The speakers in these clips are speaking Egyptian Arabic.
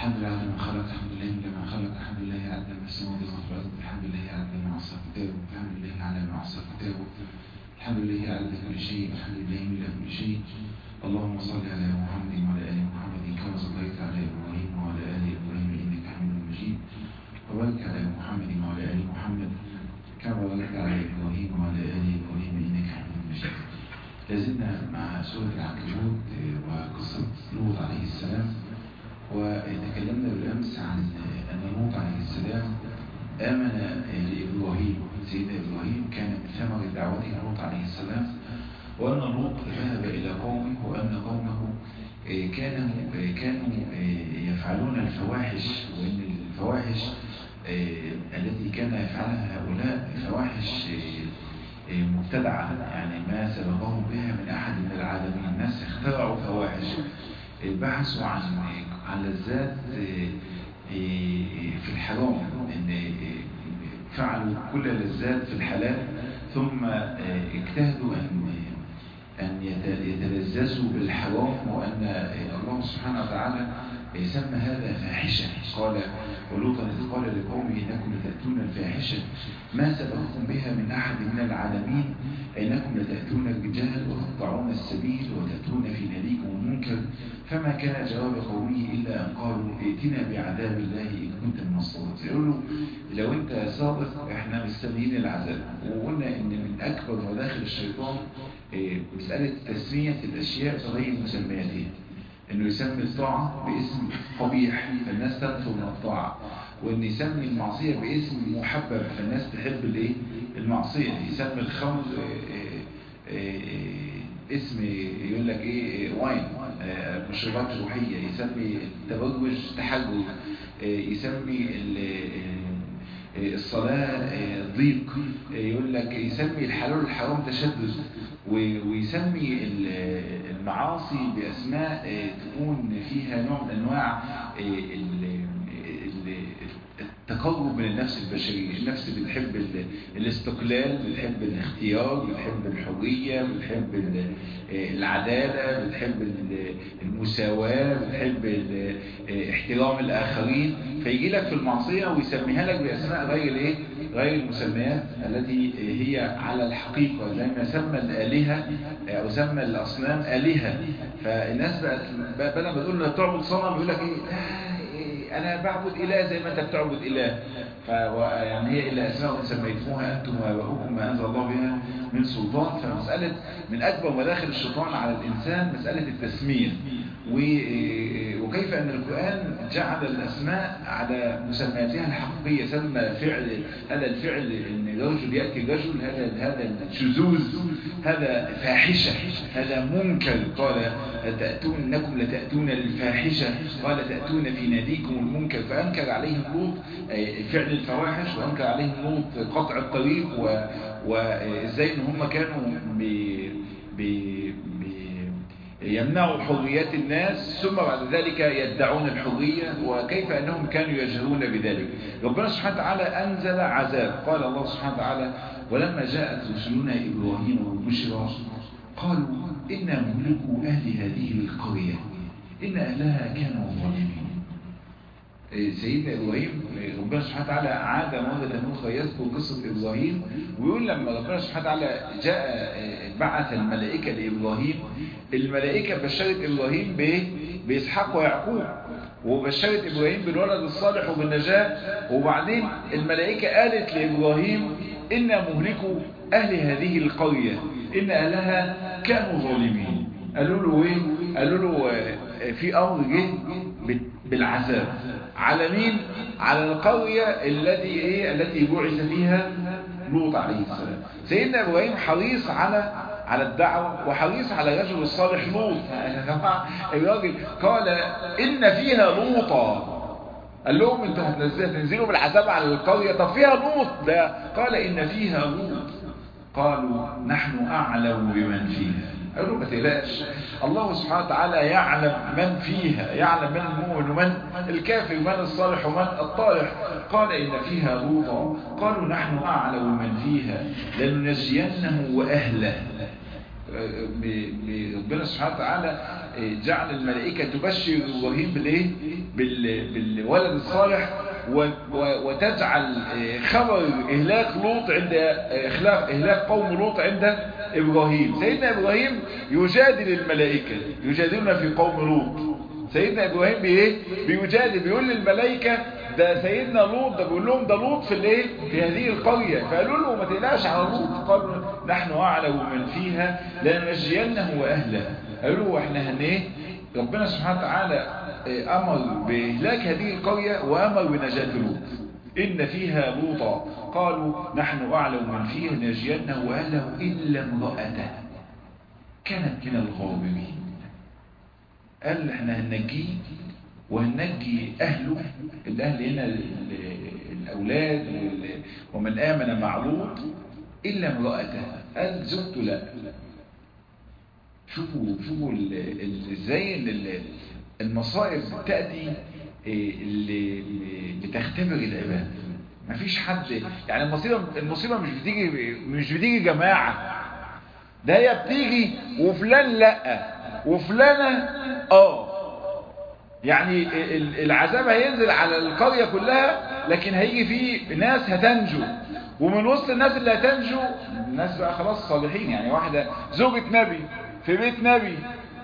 الحمد لله على ما خلق الحمد لله لما خلق الحمد لله على ما سمع الأرض الحمد لله على ما عصى كتابه الحمد لله على ما عصى كتابه الحمد لله على كل شيء الحمد لله من كل شيء اللهم صل على محمد وعلى آل محمد كما صليت على إبراهيم وعلى آل إبراهيم إنك حميد مجيد وبارك على محمد وعلى آل محمد كما باركت على إبراهيم وعلى آل إبراهيم إنك حميد مجيد لازلنا مع سورة العنكبوت وقصة لوط عليه السلام وتكلمنا بالأمس عن أن لوط عليه السلام آمن لإبراهيم سيدنا إبراهيم كان من ثمر دعوته لوط عليه السلام وأن لوط ذهب إلى قومه وأن قومه كانوا كانوا يفعلون الفواحش وأن الفواحش التي كان يفعلها هؤلاء فواحش مبتدعة يعني ما سبقهم بها من أحد من العالمين الناس اخترعوا فواحش بحثوا عن عن لذات في الحرام ان فعلوا كل لذات في الحلال ثم اجتهدوا ان ان يتلذذوا بالحرام وان الله سبحانه وتعالى سمى هذا فاحشة قال ولوطا إذ قال لقومه إنكم لتأتون الفاحشة ما سبقكم بها من أحد من العالمين إنكم لتأتون الرجال وتقطعون السبيل وتأتون في ناديكم المنكر فما كان جواب قومه إلا أن قالوا ائتنا بعذاب الله إن كنت من الصادقين يقولوا لو أنت صادق إحنا مستنيين العذاب وقلنا إن من أكبر مداخل الشيطان مسألة تسمية الأشياء بغير مسمياتها انه يسمي الطاعة باسم قبيح فالناس تنفر من الطاعة وان يسمي المعصية باسم محبب فالناس تحب الايه المعصية يسمي الخمر اسم يقول لك ايه واين مشروبات روحية يسمي التبرج تحجج يسمي الصلاة ضيق يقول لك يسمي الحلال والحرام تشدد ويسمي المعاصي بأسماء تكون فيها نوع من أنواع التقرب من النفس البشرية النفس بتحب الاستقلال بتحب الاختيار بتحب الحرية بتحب العدالة بتحب المساواة بتحب احترام الآخرين فيجي لك في المعصية ويسميها لك بأسماء غير الايه غير المسميات التي هي على الحقيقة زي ما سمى الآلهة أو سمى الأصنام آلهة فالناس بقت بدل ما تقول له تعبد صنم يقول لك ايه انا بعبد اله زي ما انت بتعبد اله يعني هي الا اسماء سميتموها انتم واباؤكم ما انزل الله بها من سلطان فمساله من اكبر مداخل الشيطان على الانسان مساله التسميه وكيف ان القران جعل الاسماء على مسمياتها الحقيقيه سمى فعل هذا الفعل ان رجل ياتي رجل هذا هذا الشذوذ هذا فاحشه هذا منكر قال تاتون انكم لتاتون الفاحشه قال تاتون في ناديكم المنكر فانكر عليهم لوط فعل الفواحش وانكر عليهم لوط قطع الطريق وازاي ان هم كانوا بي بي يمنعوا حريات الناس ثم بعد ذلك يدعون الحرية وكيف أنهم كانوا يجهرون بذلك ربنا سبحانه وتعالى أنزل عذاب قال الله سبحانه وتعالى ولما جاءت رسلنا إبراهيم والبشرى قالوا إنا مهلكوا أهل هذه القرية إن أهلها كانوا ظالمين سيدنا إبراهيم ربنا سبحانه وتعالى عاد مرة أخرى يذكر قصة إبراهيم ويقول لما ربنا سبحانه وتعالى جاء بعث الملائكة لإبراهيم الملائكة بشرت إبراهيم بإيه؟ بإسحاق ويعقوب وبشرت إبراهيم بالولد الصالح وبالنجاة وبعدين الملائكة قالت لإبراهيم إنا مهلكوا أهل هذه القرية إن أهلها كانوا ظالمين قالوا له إيه؟ قالوا له في أمر جه بالعذاب على مين على القرية التي ايه التي بعث فيها لوط عليه السلام سيدنا ابراهيم حريص على على الدعوة وحريص على الرجل الصالح لوط يا جماعه الراجل قال ان فيها لوطا قال لهم انتوا هتنزلوا بالعذاب على القرية طب فيها لوط ده قال ان فيها لوط قالوا نحن اعلم بمن فيها قالوا ما تقلقش الله سبحانه وتعالى يعلم من فيها يعلم من المؤمن ومن الكافر ومن الصالح ومن الطالح قال إن فيها لوطا قالوا نحن أعلم من فيها لننجينه وأهله ربنا سبحانه وتعالى جعل الملائكة تبشر إبراهيم بالإيه؟ بالولد الصالح وتجعل خبر إهلاك لوط عند إهلاك قوم لوط عند إبراهيم سيدنا إبراهيم يجادل الملائكة يجادلنا في قوم لوط سيدنا إبراهيم بإيه؟ بيجادل بيقول للملائكة ده سيدنا لوط ده بيقول لهم ده لوط في الايه في هذه القرية فقالوا له ما تقلقش على لوط قالوا نحن أعلم من فيها لننجينه وأهله قالوا له احنا هن ايه ربنا سبحانه وتعالى أمر بإهلاك هذه القرية وأمر بنجاة لوط إن فيها لوطا قالوا نحن أعلم من فيها نجينه وأهله إلا امرأته كانت من الغابرين قال احنا هنجيه وهنجي أهله الأهل هنا الأولاد ومن آمن مع لوط إلا امرأته قال زوجته لا شوفوا شوفوا ازاي المصائب تأتي اللي بتختبر العباد مفيش حد يعني المصيبة المصيبة مش بتيجي مش بتيجي جماعة ده هي بتيجي وفلان لا وفلانة اه يعني العذاب هينزل على القرية كلها لكن هيجي فيه ناس هتنجو ومن وسط الناس اللي هتنجو الناس بقى خلاص صالحين يعني واحدة زوجة نبي في بيت نبي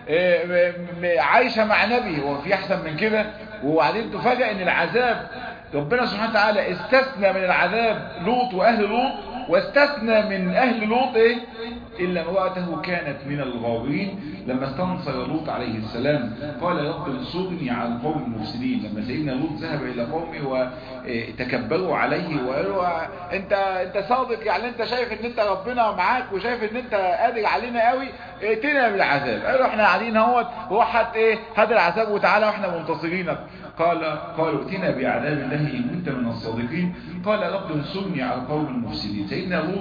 عايشة مع نبي هو في احسن من كده وبعدين تفاجئ ان العذاب ربنا سبحانه وتعالى استثنى من العذاب لوط واهل لوط واستثنى من اهل لوط ايه الا امرأته كانت من الغابرين لما استنصر لوط عليه السلام قال يا رب انصرني على القوم المفسدين لما سيدنا لوط ذهب الى قومه وتكبروا عليه وقالوا انت انت صادق يعني انت شايف ان انت ربنا معاك وشايف ان انت قادر علينا قوي ائتنا بالعذاب قالوا احنا قاعدين اهوت روح هات ايه هات العذاب وتعالى واحنا منتصرينك قال قالوا ائتنا بعذاب الله ان كنت من الصادقين قال رب انصرني على القوم المفسدين سيدنا لوط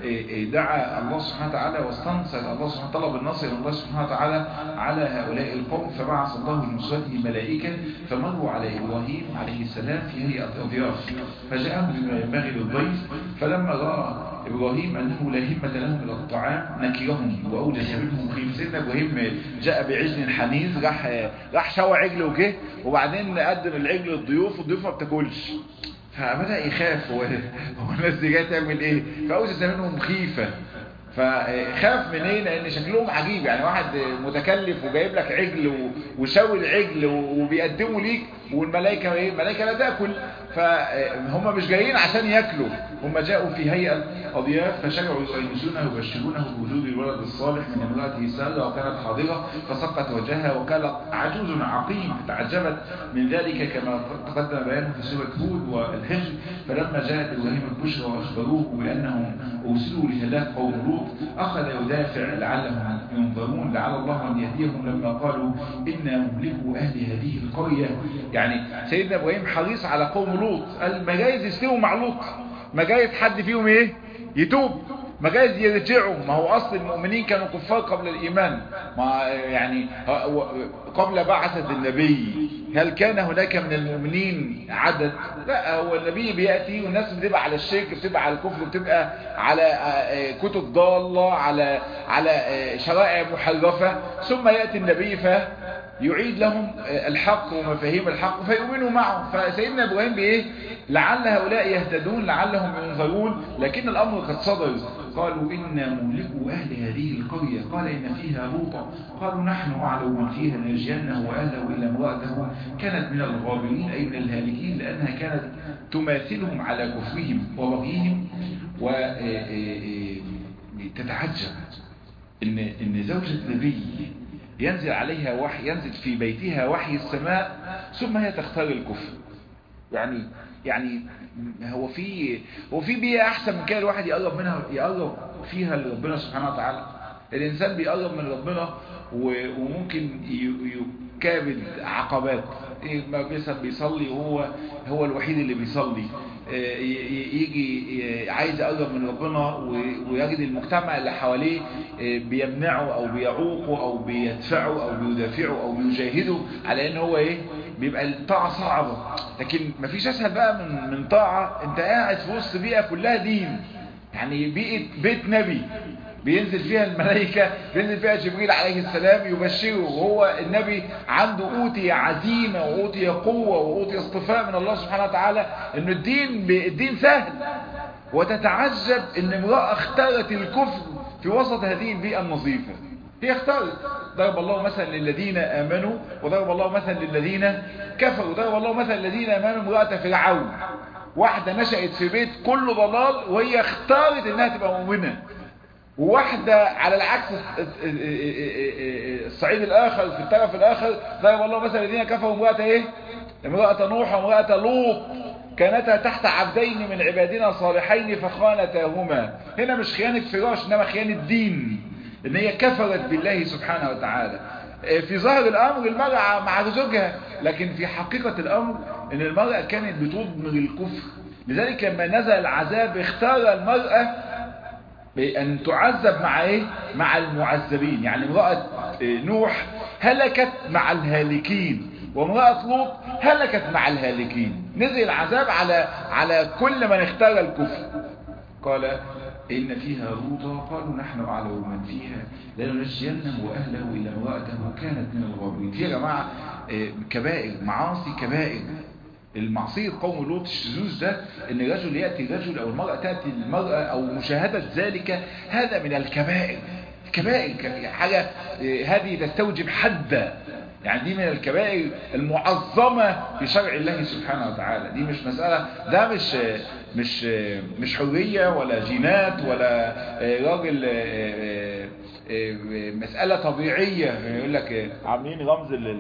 دعا الله سبحانه وتعالى واستنصر الله سبحانه طلب النصر من الله سبحانه وتعالى على هؤلاء القوم فبعث الله لنصرته ملائكة فمروا على إبراهيم عليه السلام في هيئة أضياف فجاءهم بما ينبغي للضيف فلما رأى إبراهيم أنه لا همة لهم إلى الطعام نكرهم وأولس منهم خيف سيدنا إبراهيم جاء بعجل حنيذ راح راح شوى عجل وجه وبعدين قدم العجل للضيوف والضيوف ما بتاكلش فبدأ يخاف هو الناس دي جايه تعمل ايه فأوجس منهم خيفة فخاف منين لان شكلهم عجيب يعني واحد متكلف وجايب لك عجل وشوي العجل وبيقدمه ليك والملائكه ايه الملائكه لا تاكل فهم مش جايين عشان ياكلوا هم جاءوا في هيئه اضياف فشجعوا يؤنسونه ويبشرونه بوجود الولد الصالح من امراته ساره وكانت حاضره فسقت وجهها وكانت عجوز عقيم فتعجبت من ذلك كما تقدم بيانه في سوره هود والهجر فلما جاءت ابراهيم البشرى واخبروه بانهم ارسلوا لهلاك قوم لوط أخذ يدافع لعلهم ينظرون لعل الله أن يهديهم لما قالوا إنا مهلكوا أهل هذه القرية يعني سيدنا إبراهيم حريص على قوم لوط قال ما جايز يستووا مع لوط ما جايز حد فيهم إيه يتوب ما جايز يرجعوا ما هو أصل المؤمنين كانوا كفار قبل الإيمان ما يعني قبل بعثة النبي هل كان هناك من المؤمنين عدد لا هو النبي بيأتي والناس بتبقى على الشرك بتبقى على الكفر بتبقى على كتب ضالة على على شرائع محرفة ثم يأتي النبي فيعيد لهم الحق ومفاهيم الحق فيؤمنوا معه فسيدنا ابراهيم بايه لعل هؤلاء يهتدون لعلهم ينظرون لكن الامر قد صدر قالوا إنا مهلكوا أهل هذه القرية قال إن فيها لوطا قالوا نحن أعلم من فيها نجينه وأهله إلا امرأته كانت من الغابرين أي من الهالكين لأنها كانت تماثلهم على كفرهم وبغيهم وتتعجب إن, إن زوجة نبي ينزل عليها وحي ينزل في بيتها وحي السماء ثم هي تختار الكفر يعني يعني هو في هو في بيئة أحسن من كده الواحد يقرب منها يقرب فيها لربنا سبحانه وتعالى الإنسان بيقرب من ربنا وممكن يكابد عقبات ما بيسأل بيصلي وهو هو الوحيد اللي بيصلي يجي عايز يقرب من ربنا ويجد المجتمع اللي حواليه بيمنعه او بيعوقه او بيدفعه او بيدافعه او بيجاهده على ان هو ايه بيبقى الطاعة صعبة لكن مفيش اسهل بقى من من طاعة انت قاعد في وسط بيئة كلها دين يعني بيئة بيت نبي بينزل فيها الملائكة بينزل فيها جبريل عليه السلام يبشره وهو النبي عنده أوتي عزيمة وأوتي قوة وأوتي اصطفاء من الله سبحانه وتعالى انه الدين الدين سهل وتتعجب ان امرأة اختارت الكفر في وسط هذه البيئة النظيفة هي اختارت ضرب الله مثلا للذين آمنوا وضرب الله مثلا للذين كفروا ضرب الله مثلا للذين آمنوا امرأة فرعون واحدة نشأت في بيت كله ضلال وهي اختارت انها تبقى مؤمنة وواحدة على العكس الصعيد الاخر في الطرف الاخر ضرب الله مثلا الذين كفروا امرأة ايه امرأة نوح وامرأة لوط كانتا تحت عبدين من عبادنا صالحين فخانتاهما هنا مش خيانة فراش انما خيانة دين ان هي كفرت بالله سبحانه وتعالى في ظاهر الامر المرأة مع زوجها لكن في حقيقة الامر ان المرأة كانت بتضمر الكفر لذلك لما نزل العذاب اختار المرأة بأن تعذب مع ايه مع المعذبين يعني امرأة نوح هلكت مع الهالكين وامرأة لوط هلكت مع الهالكين نزل العذاب على على كل من اختار الكفر قال إن فيها لوطا قالوا نحن أعلم من فيها لننجينه وأهله إلا امرأته كانت من الغابرين في يا جماعة كبائر معاصي كبائر المعصية قوم لوط الشذوذ ده ان الرجل يأتي الرجل او المرأة تأتي المرأة او مشاهدة ذلك هذا من الكبائر كبائر حاجة هذه تستوجب حدا يعني دي من الكبائر المعظمة في شرع الله سبحانه وتعالى دي مش مسألة ده مش مش مش حرية ولا جينات ولا راجل مسألة طبيعية يقول لك عاملين رمز لل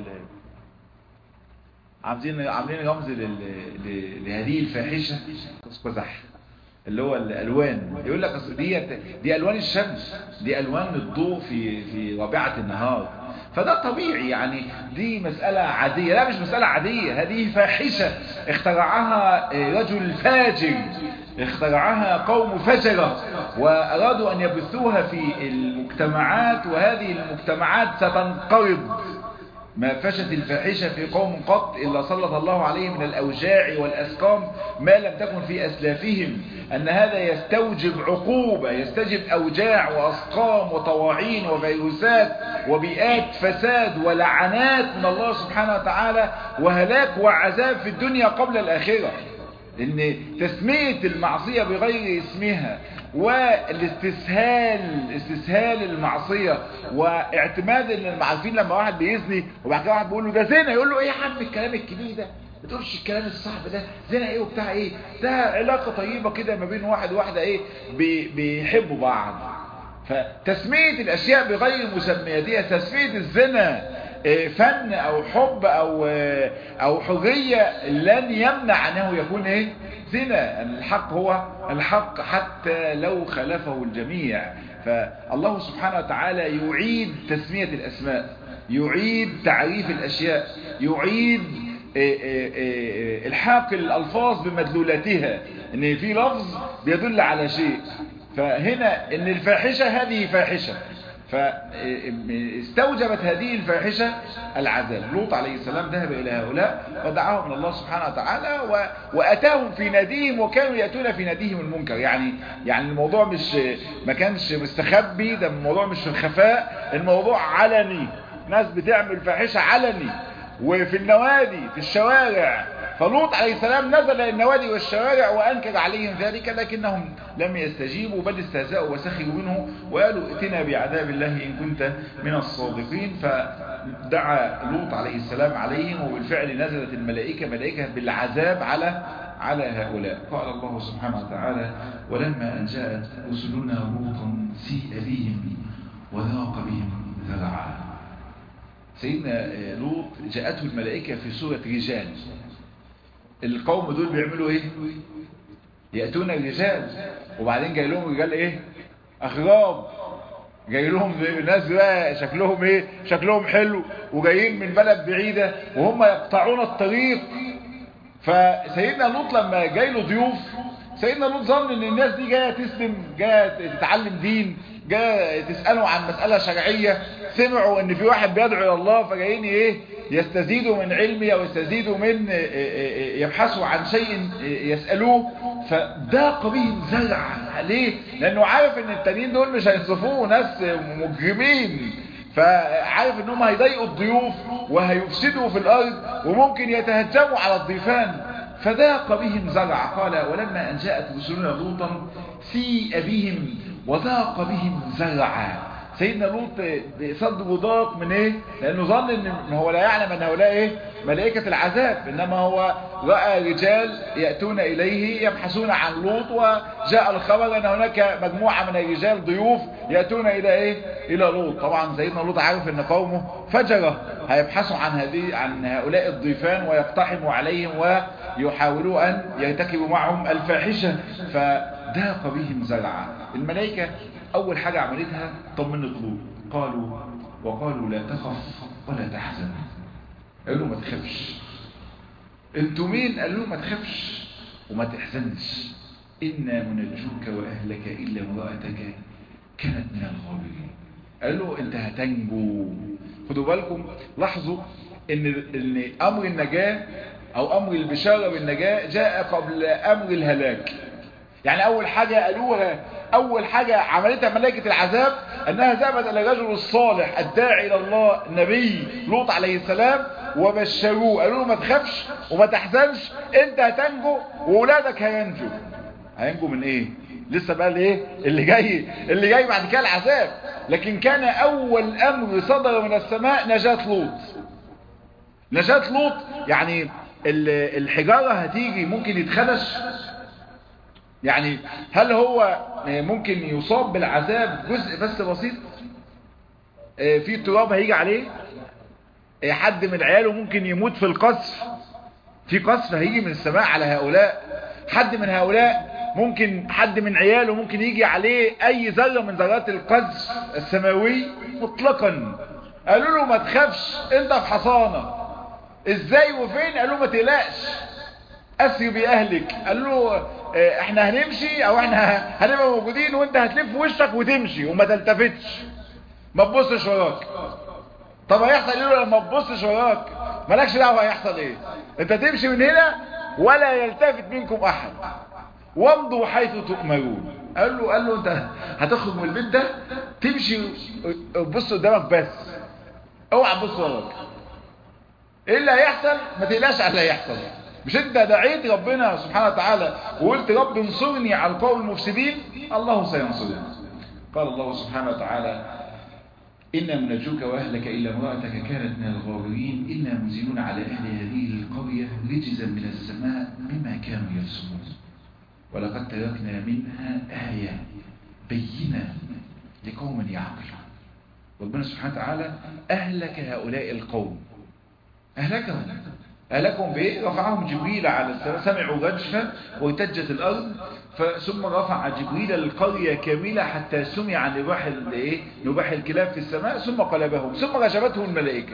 عاملين عاملين رمز لهذه الفاحشة قزح اللي هو الالوان يقول لك دي دي الوان الشمس دي الوان الضوء في في رابعه النهار فده طبيعي يعني دي مسألة عادية لا مش مسألة عادية هذه فاحشة اخترعها رجل فاجر اخترعها قوم فجرة وأرادوا أن يبثوها في المجتمعات وهذه المجتمعات ستنقرض ما فشت الفاحشة في قوم قط إلا سلط الله عليه من الأوجاع والأسقام ما لم تكن في أسلافهم أن هذا يستوجب عقوبة يستجب أوجاع وأسقام وطواعين وفيروسات وبيئات فساد ولعنات من الله سبحانه وتعالى وهلاك وعذاب في الدنيا قبل الآخرة لأن تسمية المعصية بغير اسمها والاستسهال استسهال المعصية واعتماد ان عارفين لما واحد بيزني وبعد كده واحد بيقول له ده زنا يقول له ايه يا عم الكلام الكبير ده ما تقولش الكلام الصعب ده زنا ايه وبتاع ايه ده علاقة طيبة كده ما بين واحد وواحدة ايه بي بيحبوا بعض فتسمية الاشياء بغير مسمياتها تسمية الزنا فن او حب او او حرية لن يمنع انه يكون ايه زنا الحق هو الحق حتى لو خلفه الجميع فالله سبحانه وتعالى يعيد تسمية الاسماء يعيد تعريف الاشياء يعيد الحاق الالفاظ بمدلولاتها ان في لفظ بيدل على شيء فهنا ان الفاحشة هذه فاحشة فاستوجبت هذه الفاحشة العذاب لوط عليه السلام ذهب إلى هؤلاء ودعاهم الله سبحانه وتعالى و... وأتاهم في ناديهم وكانوا يأتون في ناديهم المنكر يعني يعني الموضوع مش ما كانش مستخبي ده الموضوع مش في الخفاء الموضوع علني ناس بتعمل فاحشة علني وفي النوادي في الشوارع فلوط عليه السلام نزل النوادي والشوارع وأنكر عليهم ذلك لكنهم لم يستجيبوا بل استهزأوا وسخروا منه وقالوا ائتنا بعذاب الله إن كنت من الصادقين فدعا لوط عليه السلام عليهم وبالفعل نزلت الملائكة ملائكة بالعذاب على على هؤلاء قال الله سبحانه وتعالى ولما أن جاءت رسلنا لوطا سيء بهم وذاق بهم ذرعا سيدنا لوط جاءته الملائكة في سورة رجال القوم دول بيعملوا ايه يأتون الرجال وبعدين جاي لهم رجال ايه اغراب جاي لهم ناس بقى شكلهم ايه شكلهم حلو وجايين من بلد بعيدة وهم يقطعون الطريق فسيدنا لوط لما جاي له ضيوف سيدنا لوط ظن ان الناس دي جايه تسلم جايه تتعلم دين جايه تساله عن مساله شرعيه سمعوا ان في واحد بيدعو الى الله فجايين ايه يستزيدوا من علمه او يستزيدوا من يبحثوا عن شيء يسالوه فضاق بهم زرع ليه لانه عارف ان التانيين دول مش هينصفوه ناس مجرمين فعارف انهم هيضايقوا الضيوف وهيفسدوا في الارض وممكن يتهجموا على الضيفان فضاق بهم زرع قال ولما ان جاءت رسلنا لوطا سيء بهم وضاق بهم زرعا سيدنا لوط صدره ضاق من ايه لانه ظن ان هو لا يعلم ان هؤلاء ايه ملائكة العذاب انما هو رأى رجال يأتون اليه يبحثون عن لوط وجاء الخبر ان هناك مجموعة من الرجال ضيوف يأتون الى ايه الى لوط طبعا سيدنا لوط عارف ان قومه فجرة هيبحثوا عن هذه عن هؤلاء الضيفان ويقتحموا عليهم ويحاولوا ان يرتكبوا معهم الفاحشة فضاق بهم زرعا الملائكة اول حاجة عملتها طمنت لوط قالوا وقالوا لا تخف ولا تحزن قالوا له ما تخافش انتوا مين قالوا له ما تخافش وما تحزنش انا منجوك واهلك الا امرأتك كانت من الغابرين قال له انت هتنجو خدوا بالكم لاحظوا ان ان امر النجاة او امر البشارة بالنجاة جاء قبل امر الهلاك يعني اول حاجة قالوها اول حاجة عملتها ملائكة العذاب انها ذهبت الى الرجل الصالح الداعي الى الله نبي لوط عليه السلام وبشروه قالوا له ما تخافش وما تحزنش انت هتنجو واولادك هينجو هينجو من ايه لسه بقى الايه اللي جاي اللي جاي بعد كده العذاب لكن كان اول امر صدر من السماء نجاة لوط نجاة لوط يعني الحجارة هتيجي ممكن يتخدش يعني هل هو ممكن يصاب بالعذاب جزء بس بسيط في تراب هيجي عليه حد من عياله ممكن يموت في القصف في قصف هيجي من السماء على هؤلاء حد من هؤلاء ممكن حد من عياله ممكن يجي عليه اي ذره من ذرات القذف السماوي مطلقا قالوا له ما تخافش انت في حصانه ازاي وفين قالوا ما تقلقش اسري باهلك قال له احنا هنمشي او احنا هنبقى موجودين وانت هتلف وشك وتمشي وما تلتفتش ما تبصش وراك طب هيحصل ايه لما تبصش وراك مالكش دعوه هيحصل ايه انت تمشي من هنا ولا يلتفت منكم احد وامضوا حيث تؤمرون قال له قال له انت هتخرج من البيت ده تمشي وتبص قدامك بس اوعى تبص وراك ايه اللي هيحصل ما تقلقش على اللي هيحصل مش انت دعيت ربنا سبحانه وتعالى وقلت رب انصرني على القوم المفسدين الله سينصرني قال الله سبحانه وتعالى إنا منجوك وأهلك إلا امرأتك كانت من الغابرين إنا منزلون على أهل هذه القرية رجزا من السماء بما كانوا يفسقون ولقد تركنا منها آية بينة لقوم يعقلون ربنا سبحانه وتعالى أهلك هؤلاء القوم أهلكهم أهلكهم بإيه؟ رفعهم جبريل على السماء سمعوا رجفة وارتجت الأرض ثم رفع جبريل القرية كاملة حتى سمع نباح الايه نباح الكلاب في السماء ثم قلبهم ثم غشبتهم الملائكة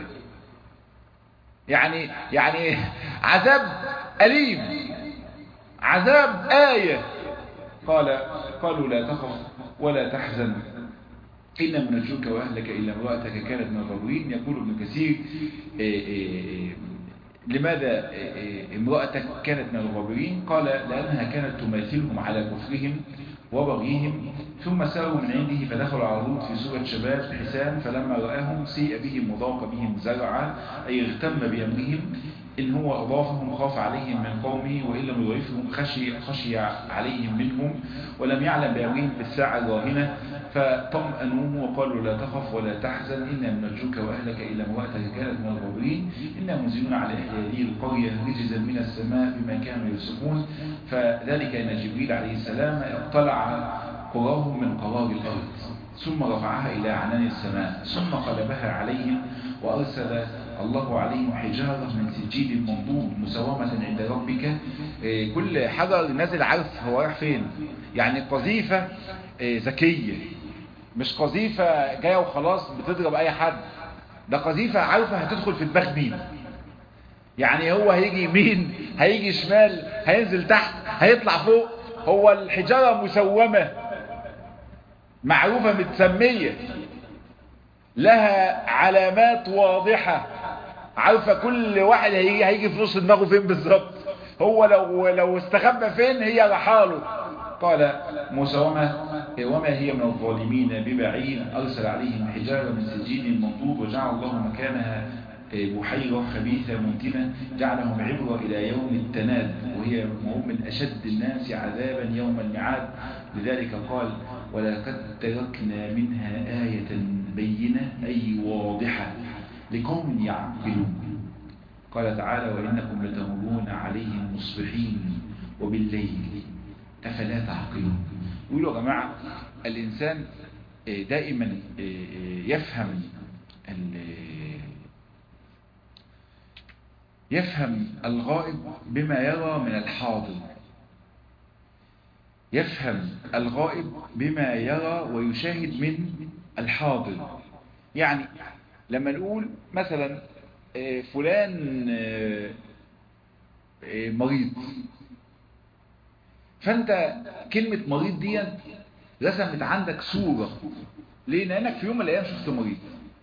يعني يعني عذاب أليم عذاب آية قال قالوا لا تخف ولا تحزن إن منجوك وأهلك إلا امرأتك كانت من الغابرين يقول ابن كثير إيه إيه لماذا امرأتك كانت من الغابرين قال لأنها كانت تماثلهم على كفرهم وبغيهم ثم ساروا من عنده فدخلوا على لوط في سورة شباب حسان فلما رآهم سيء بهم وضاق بهم زرعا أي اغتم بأمرهم إن هو أضافهم خاف عليهم من قومه وإن لم يضيفهم خشي, خشي عليهم منهم ولم يعلم بأمرهم في الساعة الراهنة فطمأنوه وقالوا لا تخف ولا تحزن إنا منجوك وأهلك إلا امرأتك كانت من الغابرين إنا منزلون على أهل هذه القرية رجزا من السماء بما كانوا يفسقون فذلك أن جبريل عليه السلام اطلع قراهم من قرار الأرض ثم رفعها إلى عنان السماء ثم قلبها عليهم وأرسل الله عليهم حجارة من سجيل منضود مسومة عند ربك كل حجر نازل عارف هو رايح فين يعني قذيفة ذكية مش قذيفة جاية وخلاص بتضرب اي حد ده قذيفة عارفة هتدخل في دماغ مين يعني هو هيجي يمين هيجي شمال هينزل تحت هيطلع فوق هو الحجارة مسومة معروفة متسمية لها علامات واضحة عارفة كل واحد هيجي هيجي في نص دماغه فين بالظبط هو لو لو استخبى فين هي رحاله قال موسى وما وما هي من الظالمين ببعيد أرسل عليهم حجارة من سجين منضود وجعل الله مكانها بحيرة خبيثة منتنة جعلهم عبرة إلى يوم التناد وهي هم من أشد الناس عذابا يوم الميعاد لذلك قال ولقد تركنا منها آية بينة أي واضحة لقوم يعقلون قال تعالى وإنكم لتمرون عليهم مصبحين وبالليل أفلا تعقلون يقولوا يا جماعة الإنسان دائما يفهم يفهم الغائب بما يرى من الحاضر يفهم الغائب بما يرى ويشاهد من الحاضر يعني لما نقول مثلا فلان مريض فانت كلمة مريض دي رسمت عندك صورة ليه لانك في يوم من الايام شفت مريض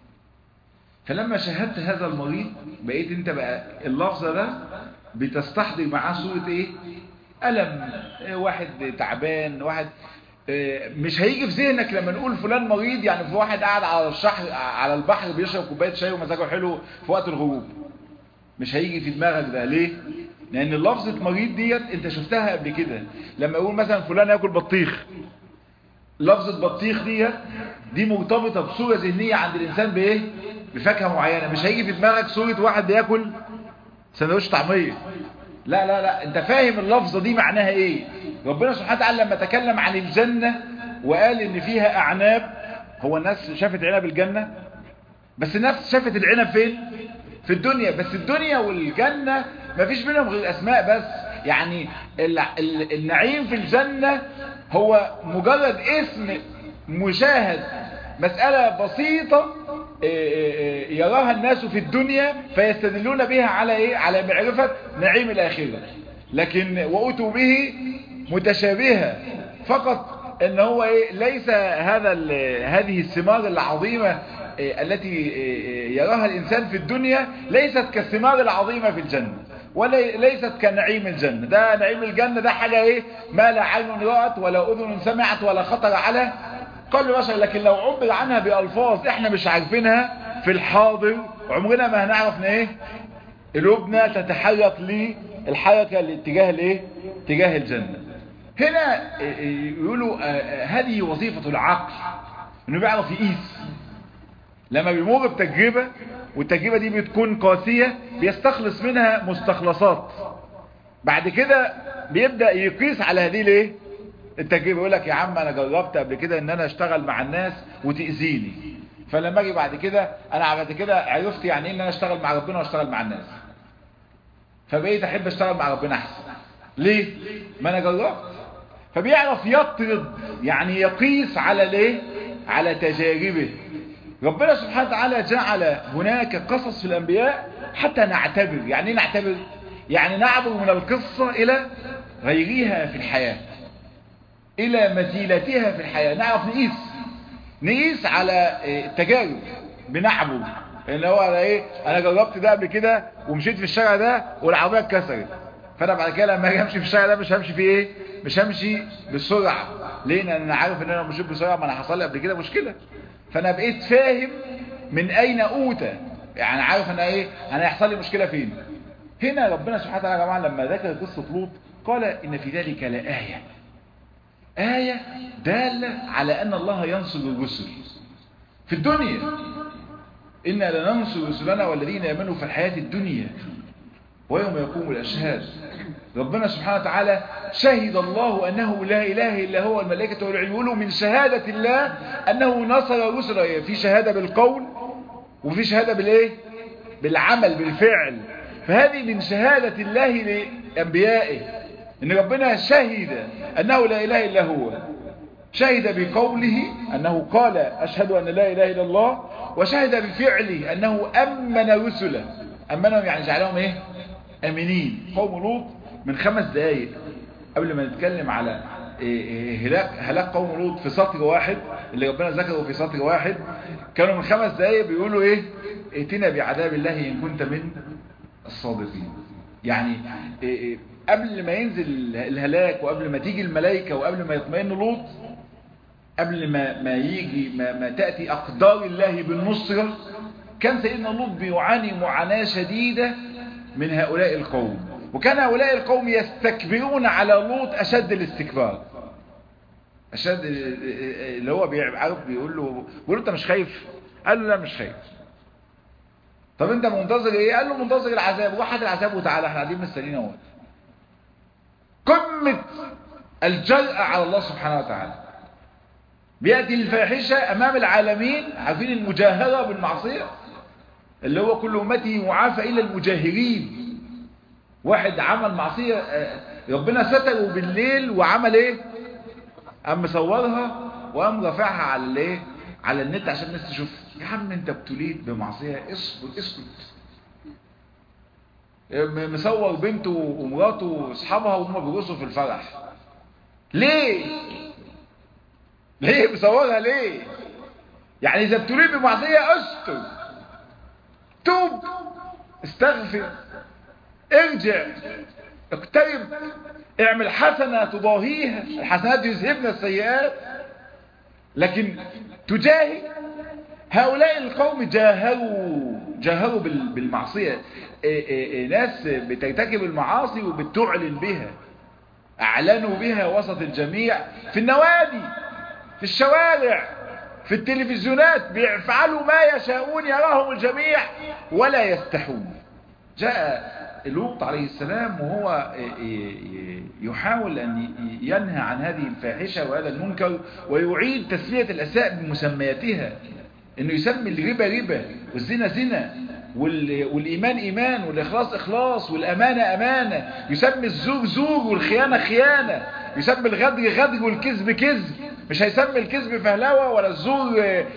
فلما شاهدت هذا المريض بقيت انت بقى اللفظة ده بتستحضر معاه صورة ايه ألم واحد تعبان واحد مش هيجي في ذهنك لما نقول فلان مريض يعني في واحد قاعد على الشحر على البحر بيشرب كوبايه شاي ومزاجه حلو في وقت الغروب مش هيجي في دماغك ده ليه لان لفظه مريض ديت انت شفتها قبل كده لما يقول مثلا فلان ياكل بطيخ لفظه بطيخ ديت دي مرتبطه بصوره ذهنيه عند الانسان بايه بفاكهه معينه مش هيجي في دماغك صوره واحد بياكل سندوتش طعميه لا لا لا انت فاهم اللفظه دي معناها ايه ربنا سبحانه وتعالى لما تكلم عن الجنة وقال ان فيها اعناب هو الناس شافت عنب الجنة بس الناس شافت العنب فين في الدنيا بس الدنيا والجنة مفيش بينهم غير اسماء بس يعني النعيم في الجنة هو مجرد اسم مشاهد مسألة بسيطة يراها الناس في الدنيا فيستدلون بها على ايه على معرفة نعيم الاخرة لكن وأتوا به متشابهة فقط ان هو إيه ليس هذا هذه الثمار العظيمة التي يراها الإنسان في الدنيا ليست كالثمار العظيمة في الجنة وليست كنعيم الجنة ده نعيم الجنة ده حاجة ايه ما لا عين رأت ولا أذن سمعت ولا خطر على قلب بشر لكن لو عبر عنها بألفاظ احنا مش عارفينها في الحاضر عمرنا ما هنعرف ايه قلوبنا تتحرك للحركة لاتجاه الايه اتجاه الجنة هنا يقولوا هذه وظيفة العقل انه بيعرف يقيس لما بيمر بتجربة والتجربة دي بتكون قاسية بيستخلص منها مستخلصات بعد كده بيبدأ يقيس على هذه الايه التجربة يقول لك يا عم انا جربت قبل كده ان انا اشتغل مع الناس وتأذيني فلما اجي بعد كده انا بعد كده عرفت يعني ايه ان انا اشتغل مع ربنا واشتغل مع الناس فبقيت احب اشتغل مع ربنا احسن ليه ما انا جربت فبيعرف يطرد يعني يقيس على ليه على تجاربه ربنا سبحانه وتعالى جعل هناك قصص في الانبياء حتى نعتبر يعني ايه نعتبر يعني نعبر من القصة الى غيرها في الحياة الى مثيلتها في الحياة نعرف نقيس نقيس على التجارب بنعبر ان هو على ايه انا جربت ده قبل كده ومشيت في الشارع ده والعربيه اتكسرت فانا بعد كده لما اجي امشي في الشارع ده مش همشي فيه ايه مش همشي بالسرعه ليه لان انا عارف ان انا مشيت بسرعه ما انا حصل لي قبل كده مشكله فانا بقيت فاهم من اين اوتى يعني عارف انا ايه انا هيحصل لي مشكله فين هنا ربنا سبحانه وتعالى يا جماعه لما ذكر قصه لوط قال ان في ذلك لايه آية دالة على أن الله ينصر الرسل في الدنيا إنا لننصر رسلنا والذين يأمنوا في الحياة الدنيا ويوم يقوم الأشهاد ربنا سبحانه وتعالى شهد الله أنه لا إله إلا هو الملائكة والعلم يقولوا من شهادة الله أنه نصر رسله في شهادة بالقول وفي شهادة بالإيه بالعمل بالفعل فهذه من شهادة الله لأنبيائه ان ربنا شهد انه لا اله الا هو شهد بقوله انه قال اشهد ان لا اله الا الله وشهد بفعله انه امن رسله امنهم يعني جعلهم ايه امنين قوم لوط من خمس دقايق قبل ما نتكلم على هلاك هلاك قوم لوط في سطر واحد اللي ربنا ذكره في سطر واحد كانوا من خمس دقايق بيقولوا ايه ائتنا بعذاب الله ان كنت من الصادقين يعني إيه قبل ما ينزل الهلاك وقبل ما تيجي الملائكة وقبل ما يطمئن لوط قبل ما ما يجي ما, ما تأتي أقدار الله بالنصرة كان سيدنا لوط بيعاني معاناة شديدة من هؤلاء القوم وكان هؤلاء القوم يستكبرون على لوط أشد الاستكبار أشد اللي هو عارف بيقول له بيقول له أنت مش خايف قال له لا مش خايف طب أنت منتظر إيه قال له منتظر العذاب واحد العذاب وتعالى احنا قاعدين مستنيين اهو قمة الجرأة على الله سبحانه وتعالى بيأتي الفاحشة أمام العالمين عارفين المجاهرة بالمعصية اللي هو كل أمتي معافى إلا المجاهرين واحد عمل معصية ربنا ستره بالليل وعمل ايه قام مصورها وقام رافعها على الايه على النت عشان الناس تشوف يا عم انت ابتليت بمعصية اصبر اسكت مصور بنته ومراته واصحابها وهم بيرقصوا في الفرح ليه ليه مصورها ليه يعني اذا ابتليت بمعصية استر توب استغفر ارجع اقترب اعمل حسنة تضاهيها الحسنات يذهبن السيئات لكن تجاهد هؤلاء القوم جاهروا جاهروا بالمعصية إيه إيه ناس بترتكب المعاصي وبتعلن بها اعلنوا بها وسط الجميع في النوادي في الشوارع في التلفزيونات بيفعلوا ما يشاءون يراهم الجميع ولا يستحون جاء لوط عليه السلام وهو يحاول أن ينهى عن هذه الفاحشة وهذا المنكر ويعيد تسمية الأساء بمسمياتها أنه يسمي الربا ربا والزنا زنا والإيمان إيمان والإخلاص إخلاص والأمانة أمانة يسمي الزور زور والخيانة خيانة يسمي الغدر غدر والكذب كذب مش هيسمي الكذب فهلوة ولا الزور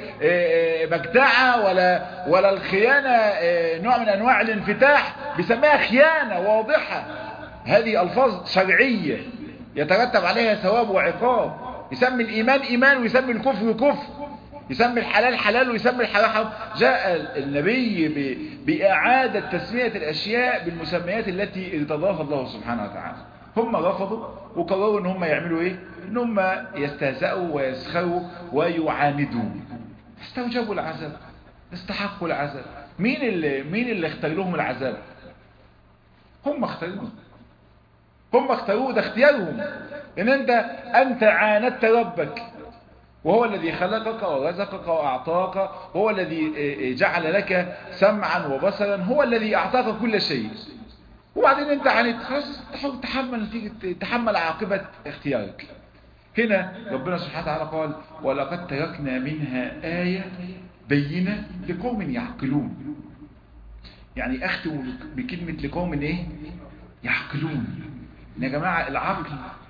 مجدعة ولا ولا الخيانة نوع من أنواع الانفتاح بيسميها خيانة واضحة هذه ألفاظ شرعية يترتب عليها ثواب وعقاب يسمي الإيمان إيمان ويسمي الكفر كفر يسمي الحلال حلال ويسمي الحرام حرام جاء النبي بإعادة تسمية الأشياء بالمسميات التي ارتضاها الله سبحانه وتعالى هم رفضوا وقرروا ان هم يعملوا ايه ان هم يستهزئوا ويسخروا ويعاندوا استوجبوا العذاب استحقوا العذاب مين اللي مين اللي اختار لهم العذاب هم اختاروه هم اختاروه ده اختيارهم ان انت انت عاندت ربك وهو الذي خلقك ورزقك وأعطاك وهو الذي جعل لك سمعا وبصرا هو الذي أعطاك كل شيء وبعدين انت عانيت خلاص تحمل نتيجة تحمل عاقبة اختيارك هنا ربنا سبحانه وتعالى قال ولقد تركنا منها آية بينة لقوم يعقلون يعني اختم بكلمة لقوم ايه يعقلون يا جماعة العقل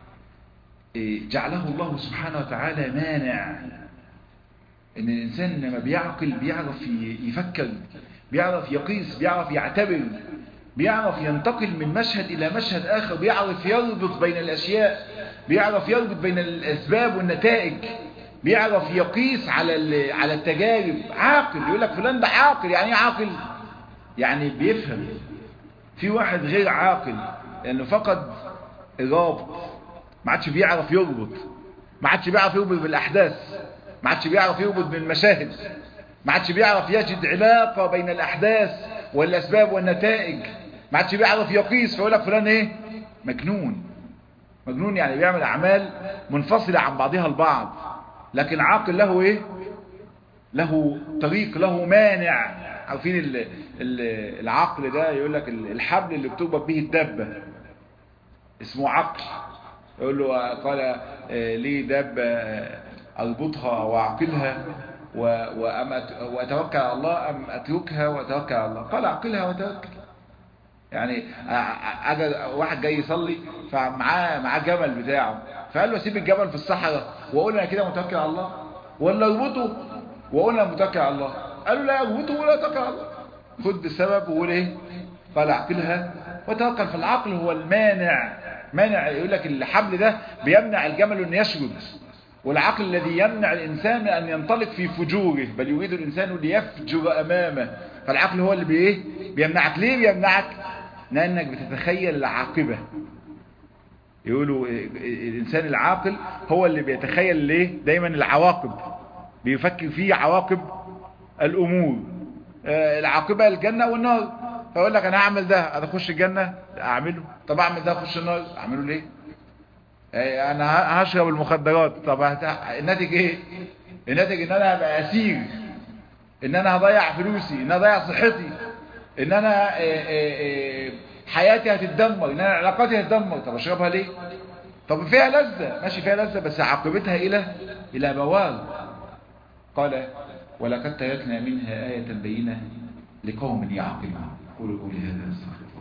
جعله الله سبحانه وتعالى مانع ان الانسان لما بيعقل بيعرف يفكر بيعرف يقيس بيعرف يعتبر بيعرف ينتقل من مشهد الى مشهد اخر بيعرف يربط بين الاشياء بيعرف يربط بين الاسباب والنتائج بيعرف يقيس على على التجارب عاقل يقول لك فلان ده عاقل يعني ايه عاقل يعني بيفهم في واحد غير عاقل لانه فقد الرابط ما عادش بيعرف يربط ما عادش بيعرف يربط بالاحداث ما عادش بيعرف يربط بالمشاهد ما عادش بيعرف يجد علاقة بين الاحداث والاسباب والنتائج ما عادش بيعرف يقيس فيقول لك فلان ايه مجنون مجنون يعني بيعمل اعمال منفصلة عن بعضها البعض لكن عاقل له ايه له طريق له مانع عارفين ال ال العقل ده يقول لك الحبل اللي بتربط به الدبة اسمه عقل يقول له قال لي دابة اربطها واعقلها واتوكل على الله ام اتركها واتوكل على الله قال اعقلها وتوكل يعني واحد جاي يصلي فمعاه معاه جمل بتاعه فقال له سيب الجمل في الصحراء واقول انا كده متوكل على الله ولا اربطه واقول انا متوكل على الله قال له لا اربطه ولا اتوكل على الله خد السبب وقول ايه قال اعقلها وتوكل فالعقل هو المانع مانع يقول لك الحبل ده بيمنع الجمل انه يشرد والعقل الذي يمنع الانسان ان ينطلق في فجوره بل يريد الانسان ليفجر امامه فالعقل هو اللي بايه بيمنعك ليه بيمنعك لانك بتتخيل العاقبة يقولوا الإنسان العاقل هو اللي بيتخيل ليه دايما العواقب بيفكر في عواقب الأمور العاقبة الجنة والنار فيقول لك أنا هعمل ده أنا أخش الجنة أعمله طب أعمل ده أخش النار أعمله ليه أنا هشرب المخدرات طب الناتج إيه الناتج إن أنا هبقى أسير إن أنا هضيع فلوسي إن أنا هضيع صحتي إن أنا حياتي هتتدمر إن أنا علاقاتي هتتدمر طب أشربها ليه طب فيها لذة ماشي فيها لذة بس عاقبتها إلى إلى بوار قال ولقد تركنا منها آية بينة لقوم يعقلون قولوا قولي هذا استغفر